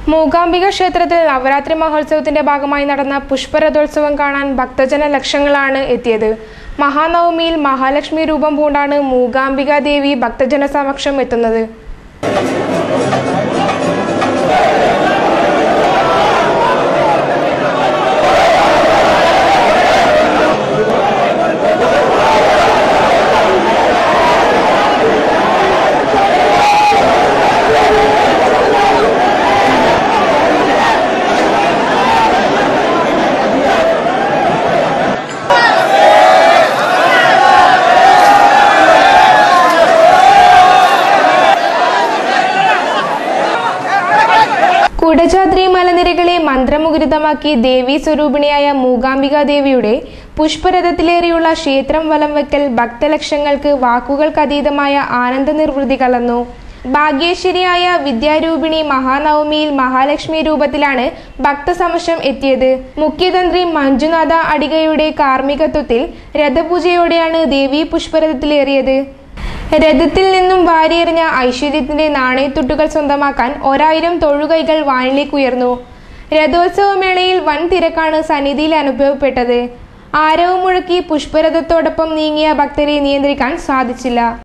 മൂകാംബിക ക്ഷേത്രത്തിൽ നവരാത്രി മഹോത്സവത്തിന്റെ ഭാഗമായി നടന്ന പുഷ്പരഥോത്സവം കാണാൻ ഭക്തജന ലക്ഷങ്ങളാണ് എത്തിയത് മഹാനവമിയിൽ മഹാലക്ഷ്മി രൂപം പൂണ്ടാണ് മൂകാംബിക ദേവി ഭക്തജന സമക്ഷം എത്തുന്നത് കുടജാദ്രി മലനിരകളെ മന്ത്രമുഖരിതമാക്കി ദേവീ സ്വരൂപിണിയായ മൂകാംബിക ദേവിയുടെ പുഷ്പരഥത്തിലേറിയുള്ള ക്ഷേത്രം വലം വയ്ക്കൽ ഭക്തലക്ഷങ്ങൾക്ക് വാക്കുകൾക്കതീതമായ ആനന്ദ നിർവൃതി കലർന്നു ഭാഗ്യേശ്വരിയായ വിദ്യാരൂപിണി മഹാനവമിയിൽ മഹാലക്ഷ്മി രൂപത്തിലാണ് ഭക്തസമക്ഷം എത്തിയത് മുഖ്യതന്ത്രി മഞ്ജുനാഥ അടികയുടെ കാർമ്മികത്വത്തിൽ രഥപൂജയോടെയാണ് ദേവി പുഷ്പരഥത്തിലേറിയത് രഥത്തിൽ നിന്നും വാരിയെറിഞ്ഞ ഐശ്വര്യത്തിന്റെ നാണയത്തുട്ടുകൾ സ്വന്തമാക്കാൻ ഒരായിരം തൊഴുകൈകൾ വാനിലേക്കുയർന്നു രഥോത്സവമേളയിൽ വൻ തിരക്കാണ് സന്നിധിയിൽ അനുഭവപ്പെട്ടത് ആരവം മുഴക്കി പുഷ്പരഥത്തോടൊപ്പം നീങ്ങിയ ഭക്തരെ നിയന്ത്രിക്കാൻ സാധിച്ചില്ല